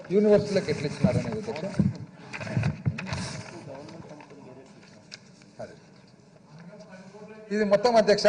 యూనివర్సిటీలకు ఎట్లా ఇచ్చినారు అనేది అధ్యక్ష అదే. ఇది మొత్తం అధ్యక్ష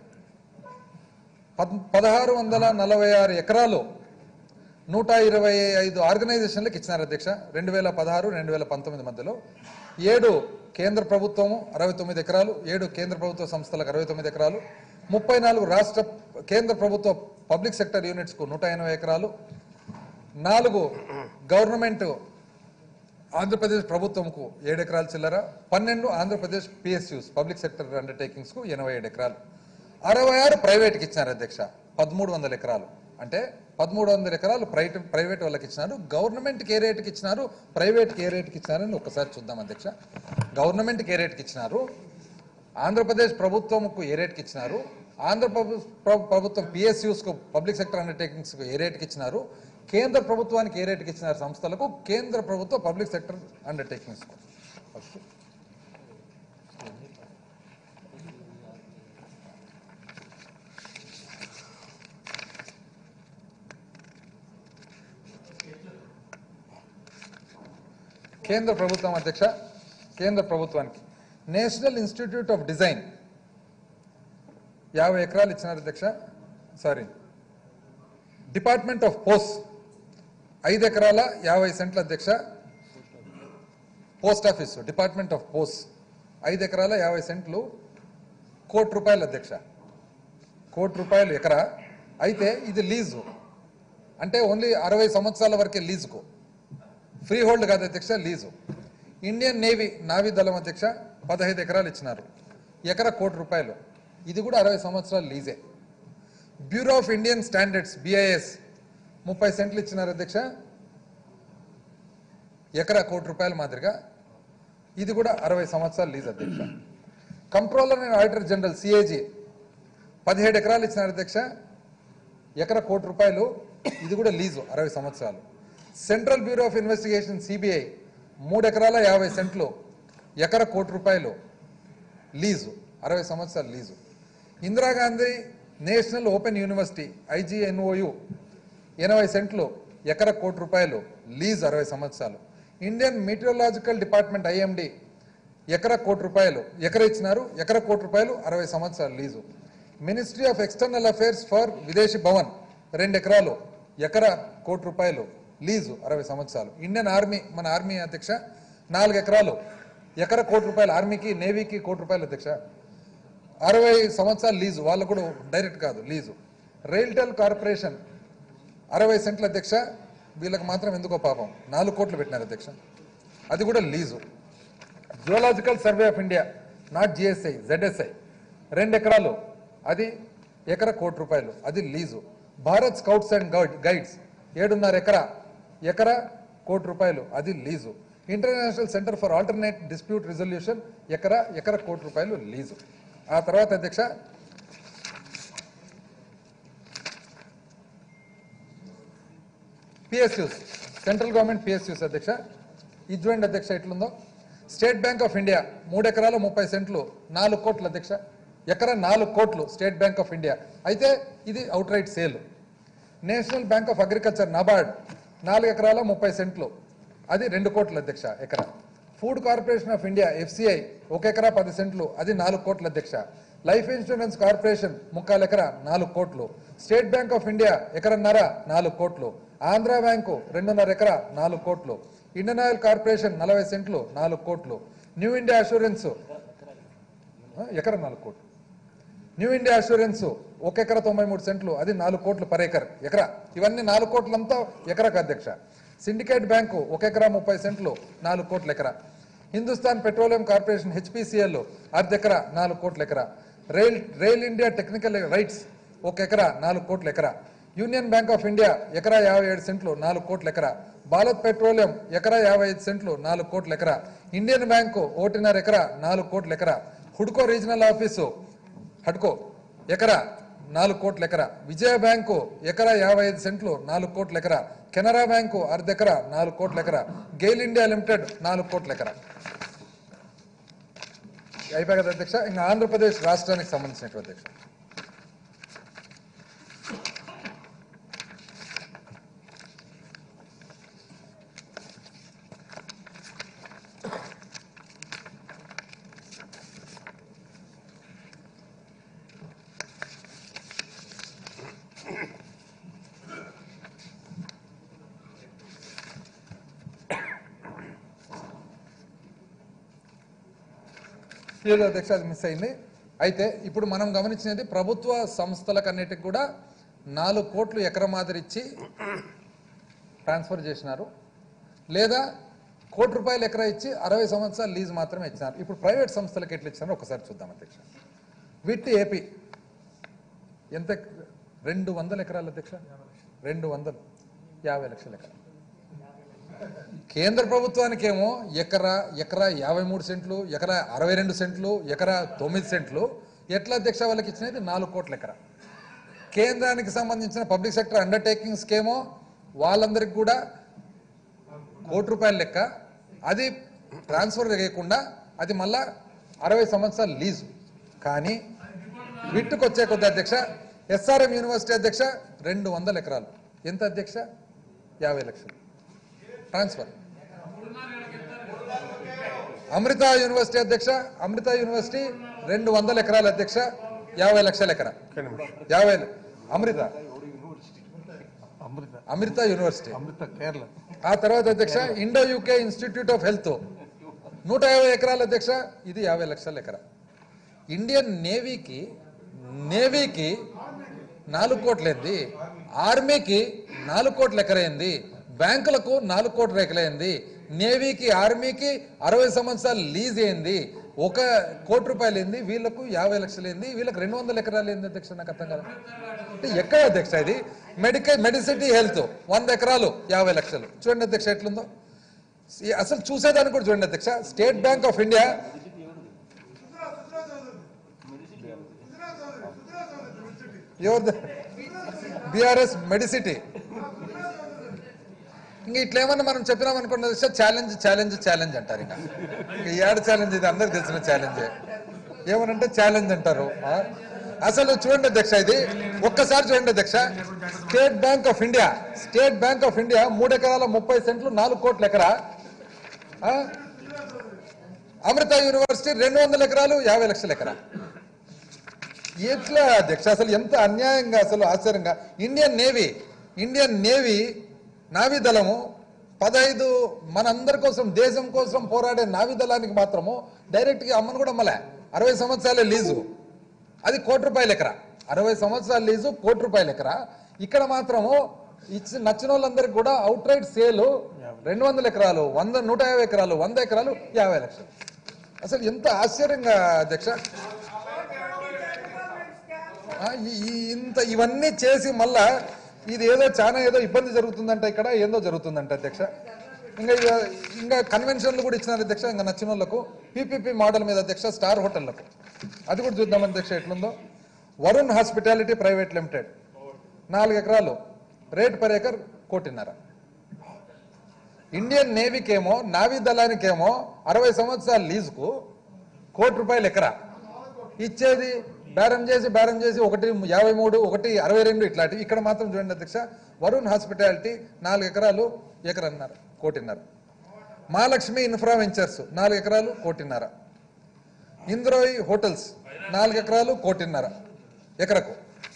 పద్ పదహారు వందల నలభై ఆరు ఎకరాలు నూట ఇరవై ఐదు ఆర్గనైజేషన్లకు ఇచ్చినారు అధ్యక్ష రెండు వేల పదహారు రెండు వేల పంతొమ్మిది మధ్యలో ఏడు కేంద్ర ప్రభుత్వము అరవై తొమ్మిది ఎకరాలు ఏడు కేంద్ర ప్రభుత్వ సంస్థలకు అరవై తొమ్మిది ఎకరాలు ముప్పై నాలుగు రాష్ట్ర కేంద్ర ప్రభుత్వ పబ్లిక్ సెక్టర్ యూనిట్స్కు నూట ఎనభై ఎకరాలు నాలుగు గవర్నమెంట్ ఆంధ్రప్రదేశ్ ప్రభుత్వంకు ఏడు ఎకరాల చిల్లర పన్నెండు ఆంధ్రప్రదేశ్ పిఎస్యూస్ పబ్లిక్ సెక్టర్ అండర్టేకింగ్స్కు ఎనభై ఏడు ఎకరాలు అరవై ఆరు ప్రైవేట్కి ఇచ్చినారు అధ్యక్ష పదమూడు వందల ఎకరాలు అంటే పదమూడు వందల ఎకరాలు ప్రైవేట్ ప్రైవేట్ వాళ్ళకి ఇచ్చినారు గవర్నమెంట్కి ఏ రేటుకి ఇచ్చినారు ప్రైవేట్కి ఏ రేటుకి ఇచ్చినారని ఒకసారి చూద్దాం అధ్యక్ష గవర్నమెంట్కి ఏ రేటుకి ఇచ్చినారు ఆంధ్రప్రదేశ్ ప్రభుత్వంకు ఏ రేట్కి ఇచ్చినారు ఆంధ్ర ప్రభు- ప్ర- ప్రభుత్వం పిఎస్యూస్కు పబ్లిక్ సెక్టర్ అండర్టేకింగ్స్కు ఏ రేట్కి ఇచ్చినారు కేంద్ర ప్రభుత్వానికి ఏ రేట్కి ఇచ్చినారు సంస్థలకు కేంద్ర ప్రభుత్వ పబ్లిక్ సెక్టర్ అండర్టేకింగ్స్కు ఫస్ట్ కేంద్ర ప్రభుత్వం అధ్యక్ష కేంద్ర ప్రభుత్వానికి నేషనల్ ఇన్స్టిట్యూట్ ఆఫ్ డిజైన్ యాభై ఎకరాలు ఇచ్చినారు అధ్యక్ష సారీ డిపార్ట్మెంట్ ఆఫ్ పోస్ట్ ఐదు ఎకరాల యాభై సెంట్ల అధ్యక్ష post office department of post ఐదు ఎకరాల యాభై సెంట్లు కోటి రూపాయలు అధ్యక్ష కోటి రూపాయలు ఎకరా అయితే ఇది లీజు అంటే ఓన్లీ అరవై సంవత్సరాల వరకే లీజుకు ఫ్రీ హోల్డ్ కాదు అధ్యక్ష లీజు ఇండియన్ నేవీ నావీ దళం అధ్యక్ష పదహైదు ఎకరాలు ఇచ్చినారు ఎకరా కోటి రూపాయలు ఇది కూడా అరవై సంవత్సరాలు లీజే bureau of Indian standards BIS ముప్పై సెంట్లు ఇచ్చినారు అధ్యక్ష ఎకరా కోటి రూపాయల మాదిరిగా ఇది కూడా అరవై సంవత్సరాలు లీజ్ అధ్యక్ష controller and auditor general CAG పదిహేడు ఎకరాలు ఇచ్చినారు అధ్యక్ష ఎకరా కోటి రూపాయలు ఇది కూడా లీజు అరవై సంవత్సరాలు central bureau of investigation CBI మూడు ఎకరాల యాభై సెంట్లు ఎకర కోటి రూపాయలు లీజు అరవై సంవత్సరాలు lease Indira Gandhi national open university IGNOU ఎనభై సెంట్లు ఎకర కోటి రూపాయలు లీజ్ అరవై సంవత్సరాలు ఇండియన్ మీటియోలాజికల్ డిపార్ట్మెంట్ ఐఎండి ఎకర కోటి రూపాయలు ఎకర ఇచ్చినారు ఎకర కోటి రూపాయలు అరవై సంవత్సరాలు lease ministry of external affairs for Videshi Bhavan రెండు ఎకరాలు ఎకర కోటి రూపాయలు లీజు అరవై సంవత్సరాలు ఇండియన్ ఆర్మీ మన ఆర్మీ అధ్యక్ష నాలుగు ఎకరాలు ఎకర కోటి రూపాయలు ఆర్మీకి నేవీకి కోటి రూపాయలు అధ్యక్ష అరవై సంవత్సరాలు లీజు వాళ్ళు కూడా డైరెక్ట్ కాదు లీజు రైల్టెల్ కార్పొరేషన్ అరవై సెంట్ల అధ్యక్ష వీళ్ళకి మాత్రం ఎందుకో పాపం నాలుగు కోట్లు పెట్టినారు అధ్యక్ష అది కూడా lease zoological survey of India not GSI ZSI రెండు ఎకరాలు అది ఎకర కోటి రూపాయలు అది lease Bharat scouts and guide guides ఏడున్నర ఎకరా ఎకర కోటి రూపాయలు అది lease international centre for alternate dispute resolution ఎకర ఎకర కోటి రూపాయలు లీజు ఆ తర్వాత అధ్యక్ష పిఎస్యూస్ సెంట్రల్ గవర్నమెంట్ పిఎస్యూస్ అధ్యక్ష ఇది చూడండి అధ్యక్ష ఎట్లుందో స్టేట్ బ్యాంక్ ఆఫ్ ఇండియా మూడు ఎకరాలు ముప్పై సెంట్లు నాలుగు కోట్లు అధ్యక్ష ఎకరా నాలుగు కోట్లు స్టేట్ బ్యాంక్ ఆఫ్ ఇండియా అయితే ఇది out right sale national bank of agriculture NABARD నాలుగు ఎకరాల ముప్పై సెంట్లు అది రెండు కోట్ల అధ్యక్ష ఎకరా food corporation of India FCI ఒక ఎకరా పది సెంట్లు అది నాలుగు కోట్ల అధ్యక్ష లైఫ్ ఇన్సూరెన్స్ కార్పొరేషన్ ముక్కాలు ఎకరా నాలుగు కోట్లు స్టేట్ బ్యాంక్ ఆఫ్ ఇండియా ఎకరన్నర నాలుగు కోట్లు ఆంధ్ర బ్యాంకు రెండున్నర ఎకరా నాలుగు కోట్లు ఇండియన్ ఆయిల్ కార్పొరేషన్ నలభై సెంట్లు నాలుగు కోట్లు న్యూ ఇండియా అష్యూరెన్స్ ఆ, ఎకరా నాలుగు కోట్లు న్యూ ఇండియా అష్యూరెన్స్ ఒక ఎకరా తొంభై మూడు సెంట్లు అది నాలుగు కోట్లు పర్ ఎకర్ ఎకరా ఇవన్నీ నాలుగు కోట్లంతా ఎకరాకు అధ్యక్ష సిండికేట్ బ్యాంకు ఒక ఎకరా ముప్పై సెంట్లు నాలుగు కోట్ల ఎకరా హిందుస్థాన్ పెట్రోలియం కార్పొరేషన్ హెచ్పిసిఎల్ అర్ధ ఎకరా నాలుగు కోట్ల ఎకరా rail rail India technical RITES ఒక ఎకరా నాలుగు కోట్ల ఎకరా యూనియన్ బ్యాంక్ ఆఫ్ ఇండియా ఎకరా యాభై ఏడు సెంట్లు నాలుగు కోట్ల ఎకరా భారత్ పెట్రోలియం ఎకరా యాభై ఐదు సెంట్లు నాలుగు కోట్ల ఎకరా ఇండియన్ బ్యాంకు ఒకటిన్నర ఎకరా నాలుగు కోట్ల ఎకరా హుడ్కో రీజనల్ ఆఫీసు హడ్కో ఎకరా నాలుగు కోట్ల ఎకరా విజయ బ్యాంకు ఎకరా యాభై ఐదు సెంట్లు నాలుగు కోట్ల ఎకరా కెనరా బ్యాంకు అర్ధ ఎకరా నాలుగు కోట్ల ఎకరా గెయిల్ ఇండియా లిమిటెడ్ నాలుగు కోట్ల ఎకరా అయిపోయి కదా అధ్యక్ష ఇంకా ఆంధ్రప్రదేశ్ రాష్ట్రానికి సంబంధించినటువంటి అధ్యక్ష లేదు అధ్యక్ష అది మిస్ అయింది అయితే ఇప్పుడు మనం గమనించినది ప్రభుత్వ సంస్థలకన్నిటికి కూడా నాలుగు కోట్లు ఎకర మాదిరి ఇచ్చి ట్రాన్స్ఫర్ చేసినారు లేదా కోటి రూపాయలు ఎకరా ఇచ్చి అరవై సంవత్సరాలు లీజ్ మాత్రమే ఇచ్చినారు ఇప్పుడు ప్రైవేట్ సంస్థలకు ఎట్లా ఇచ్చినారో ఒకసారి చూద్దాం అధ్యక్ష విట్ ఏపీ ఎంత ఎక- రెండు వందల ఎకరాలు అధ్యక్ష రెండు వందలు యాభై లక్షల ఎకరాలు కేంద్ర ప్రభుత్వానికేమో ఎకరా ఎకరా యాభై మూడు సెంట్లు ఎకరా అరవై రెండు సెంట్లు ఎకరా తొమ్మిది సెంట్లు ఎట్లా అధ్యక్ష వాళ్ళకి ఇచ్చినది నాలుగు కోట్ల ఎకరా కేంద్రానికి సంబంధించిన పబ్లిక్ సెక్టర్ అండర్టేకింగ్స్కేమో వాళ్ళందరికీ కూడా కోటి రూపాయల లెక్క అది ట్రాన్స్ఫర్ చేయకుండా అది మళ్ళా అరవై సంవత్సరాలు లీజు కానీ విట్టుకు వచ్చే కొద్ది అధ్యక్ష ఎస్ఆర్ఎం యూనివర్సిటీ అధ్యక్ష రెండు వందల ఎకరాలు ఎంత అధ్యక్ష యాభై లక్షలు ట్రాన్స్ఫర్ అమృత యూనివర్సిటీ అధ్యక్ష అమృత యూనివర్సిటీ రెండు వందల ఎకరాల అధ్యక్ష యాభై లక్షల ఎకరా యాభై అమృత అమృత అమృత యూనివర్సిటీ అమృత కేరళ ఆ తర్వాత అధ్యక్ష Indo UK institute of health నూట యాభై ఎకరాల అధ్యక్ష ఇది యాభై లక్షల ఎకరా ఇండియన్ నేవీకి నేవీకి నాలుగు కోట్లయింది ఆర్మీకి నాలుగు కోట్ల ఎకరైంది బ్యాంకులకు నాలుగు కోట్ల ఎకరైంది నేవీకి ఆర్మీకి అరవై సంవత్సరాలు లీజ్ అయింది ఒక కోటి రూపాయలు ఏంది వీళ్ళకు యాభై లక్షలు ఏంది వీళ్ళకి రెండు వందల ఎకరాలు ఏంది అధ్యక్ష నాకు అర్థం కాదు అంటే ఎక్కడ అధ్యక్ష ఇది మెడికల్ మెడిసిటీ హెల్త్ వంద ఎకరాలు యాభై లక్షలు చూడండి అధ్యక్ష ఎట్లుందో ఈ అసలు చూసేదానికి కూడా చూడండి అధ్యక్ష స్టేట్ బ్యాంక్ ఆఫ్ ఇండియా ఎవరిది బీఆర్ఎస్ మెడిసిటీ ఇంకా ఇట్లేమన్నా మనం చెప్పినాం అనుకున్న ఛాలెంజ్ ఛాలెంజ్ ఛాలెంజ్ అంటారు ఇంకా ఇంకా ఏడ ఛాలెంజ్ ఇది అందరికి తెలిసిన ఛాలెంజే ఏమనంటే ఛాలెంజ్ అంటారు ఆ? అసలు చూడండి అధ్యక్ష ఇది ఒక్కసారి చూడండి అధ్యక్ష state bank of India state bank of India మూడు ఎకరాల ముప్పై సెంట్లు నాలుగు కోట్ల ఎకరా ఆ? అమృత యూనివర్సిటీ రెండు వందల ఎకరాలు యాభై లక్షల ఎకరా ఎట్లా అధ్యక్ష అసలు ఎంత అన్యాయంగా అసలు ఆశ్చర్యంగా ఇండియన్ నేవీ ఇండియన్ నేవీ నావిదళము పదహైదు మనందరి కోసం దేశం కోసం పోరాడే నావిదళానికి మాత్రము డైరెక్ట్గా అమ్మను కూడా అమ్మలే అరవై సంవత్సరాల లీజు అది కోటి రూపాయల ఎకరా అరవై సంవత్సరాల లీజు కోటి రూపాయల ఎకరా ఇక్కడ మాత్రము ఇచ్చి నచ్చిన వాళ్ళందరికీ కూడా అవుట్ రైట్ సేలు రెండు వందల ఎకరాలు వంద నూట యాభై ఎకరాలు వంద ఎకరాలు యాభై లక్షలు అసలు ఎంత ఆశ్చర్యంగా అధ్యక్ష ఆ, ఈ- ఈ- ఇంత ఇవన్నీ చేసి మళ్ళా ఇది ఏదో చాలా ఏదో ఇబ్బంది జరుగుతుందంట ఇక్కడ ఏందో జరుగుతుందంట అధ్యక్ష ఇంకా ఇక- ఇంకా కన్వెన్షన్లు కూడా ఇచ్చినారు అధ్యక్ష ఇంకా నచ్చిన వాళ్ళకు పీపీపీ మోడల్ మీద అధ్యక్ష స్టార్ హోటళ్లకు అది కూడా చూద్దాం అధ్యక్ష ఎట్లుందో వరుణ్ హాస్పిటాలిటీ ప్రైవేట్ లిమిటెడ్ నాలుగు ఎకరాలు రేట్ పర్ ఎకర్ కోటిన్నర ఇండియన్ నేవీకేమో నావీ దళానికేమో అరవై సంవత్సరాల లీజుకు కోటి రూపాయలు ఎకరా ఇచ్చేది బేరం చేసి బేరం చేసి ఒకటి యాభై మూడు ఒకటి అరవై రెండు ఇట్లాంటివి ఇక్కడ మాత్రం చూడండి అధ్యక్ష వరుణ్ హాస్పిటాలిటీ నాలుగు ఎకరాలు ఎకరన్నర కోటిన్నర మహాలక్ష్మి ఇన్ఫ్రా వెంచర్స్ నాలుగు ఎకరాలు కోటిన్నర ఇంద్రోయి హోటల్స్ నాలుగు ఎకరాలు కోటిన్నర ఎకరకు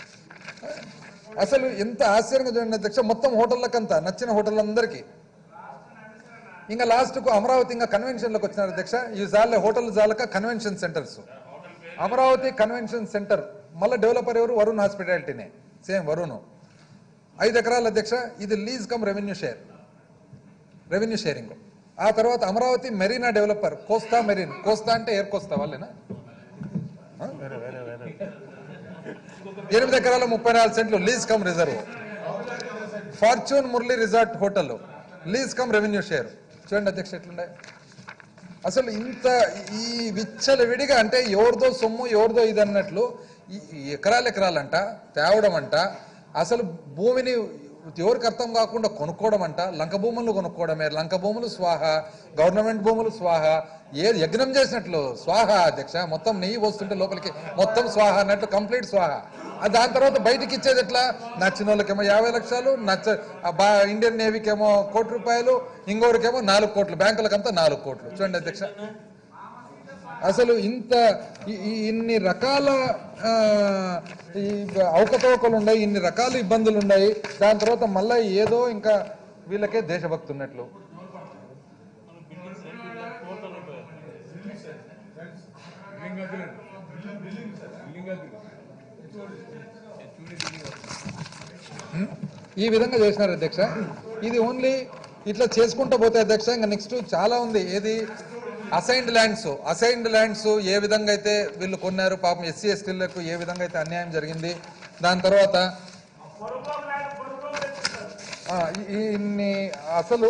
అసలు ఎంత ఆశ్చర్యంగా చూడండి అధ్యక్ష మొత్తం హోటళ్ళకంతా నచ్చిన హోటళ్ళందరికీ ఇంకా లాస్ట్ కు అమరావతి ఇంకా కన్వెన్షన్లకు వచ్చినారు అధ్యక్ష ఈ జాలే హోటల్ జాలక convention centres Amaravati convention centre మళ్ళీ డెవలపర్ ఎవరు వరుణ్ హాస్పిటాలిటీనే సేమ్ వరుణ్ ఐదు ఎకరాల అధ్యక్ష ఇది lease cum revenue share revenue sharing ఆ తర్వాత Amaravati marina developer Costa marine Costa అంటే ఎయిర్ కోస్తా వాళ్ళేనా వేరే వేరే వేరే ఎనిమిది ఎకరాల ముప్పై నాలుగు సెంట్లు lease cum reserve fortune Murali resort hotel lease cum revenue share చూడండి అధ్యక్ష ఎట్లుండే అసలు ఇంత ఈ విచ్చల విడిగా అంటే ఎవరిదో సొమ్ము ఎవరిదో ఇది అన్నట్లు ఈ ఈ ఎకరాలు ఎకరాలంట తేవడం అంట అసలు భూమిని ఎవరికి అర్థం కాకుండా కొనుక్కోవడం అంట లంక భూములు కొనుక్కోవడమే లంక భూములు స్వాహ గవర్నమెంట్ భూములు స్వాహ ఏది యజ్ఞం చేసినట్లు స్వాహ అధ్యక్ష మొత్తం నెయ్యి వస్తుంటే లోపలికి మొత్తం స్వాహ అన్నట్లు కంప్లీట్ స్వాహ ఆ దాని తర్వాత బయటికి ఇచ్చేది ఎట్లా నచ్చిన వాళ్ళకేమో యాభై లక్షలు నచ్చ ఆ బా ఇండియన్ నేవీకేమో కోటి రూపాయలు ఇంకోరికేమో నాలుగు కోట్లు బ్యాంకులకంతా నాలుగు కోట్లు చూడండి అధ్యక్ష అసలు ఇంత ఈ- ఈ ఇన్ని రకాల ఆ, ఈ అవకతవకలు ఉన్నాయి ఇన్ని రకాల ఇబ్బందులు ఉన్నాయి దాని తర్వాత మళ్ళీ ఏదో ఇంకా వీళ్ళకే దేశభక్తి ఉన్నట్లు ఈ విధంగా చేసినారు అధ్యక్ష ఇది ఓన్లీ ఇట్లా చేసుకుంటూ పోతే అధ్యక్ష ఇంకా నెక్స్ట్ చాలా ఉంది ఏది అసైన్డ్ ల్యాండ్స్ అసైన్డ్ ల్యాండ్స్ ఏ విధంగా అయితే వీళ్ళు కొన్నారు పాపం ఎస్సీ ఎస్టీలకు ఏ విధంగా అయితే అన్యాయం జరిగింది దాని తర్వాత ఆ, ఈ- ఈ ఇన్ని అసలు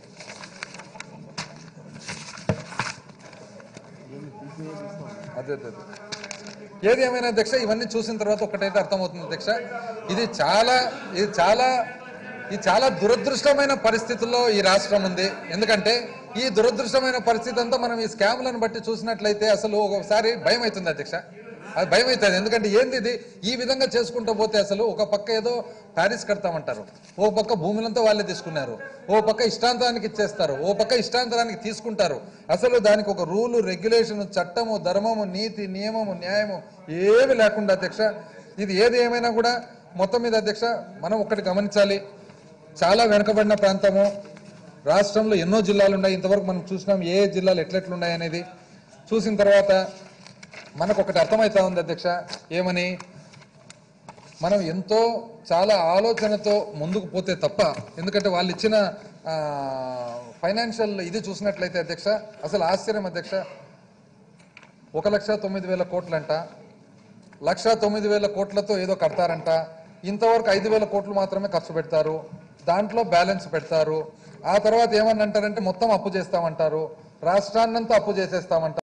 అదే అదే అదే. ఏది ఏమైనా అధ్యక్ష ఇవన్నీ చూసిన తర్వాత ఒకటైతే అర్థమవుతుంది అధ్యక్ష ఇది చాలా ఇది చాలా ఇది చాలా దురదృష్టమైన పరిస్థితుల్లో ఈ రాష్ట్రం ఉంది ఎందుకంటే ఈ దురదృష్టమైన పరిస్థితి అంతా మనం ఈ స్కామ్లను బట్టి చూసినట్లయితే అసలు ఒకసారి భయం అవుతుంది అధ్యక్ష అది భయం అవుతుంది ఎందుకంటే ఏంది ఇది ఈ విధంగా చేసుకుంటూ పోతే అసలు ఒక పక్క ఏదో ప్యారిస్ కడతామంటారు ఓ పక్క భూములంతా వాళ్ళే తీసుకున్నారు ఓ పక్క ఇష్టాంతరానికి ఇచ్చేస్తారు ఓ పక్క ఇష్టాంతరానికి తీసుకుంటారు అసలు దానికి ఒక రూలు రెగ్యులేషన్ చట్టము ధర్మము నీతి నియమము న్యాయము ఏమి లేకుండా అధ్యక్ష ఇది ఏది ఏమైనా కూడా మొత్తం మీద అధ్యక్ష మనం ఒకటి గమనించాలి చాలా వెనుకబడిన ప్రాంతము రాష్ట్రంలో ఎన్నో జిల్లాలు ఉన్నాయి ఇంతవరకు మనం చూసినాం ఏ ఏ జిల్లాలు ఎట్లెట్లున్నాయి అనేది చూసిన తర్వాత మనకు ఒకటి అర్థమవుతా ఉంది అధ్యక్ష ఏమని మనం ఎంతో చాలా ఆలోచనతో ముందుకు పోతే తప్ప ఎందుకంటే వాళ్ళు ఇచ్చిన ఫైనాన్షియల్ ఇది చూసినట్లయితే అధ్యక్ష అసలు ఆశ్చర్యం అధ్యక్ష ఒక లక్ష తొమ్మిది వేల కోట్లంట లక్ష తొమ్మిది వేల కోట్లతో ఏదో కడతారంట ఇంతవరకు ఐదు వేల కోట్లు మాత్రమే ఖర్చు పెడతారు దాంట్లో బ్యాలెన్స్ పెడతారు ఆ తర్వాత ఏమని అంటారంటే మొత్తం అప్పు చేస్తామంటారు రాష్ట్రాన్నంతా అప్పు చేసేస్తామంటారు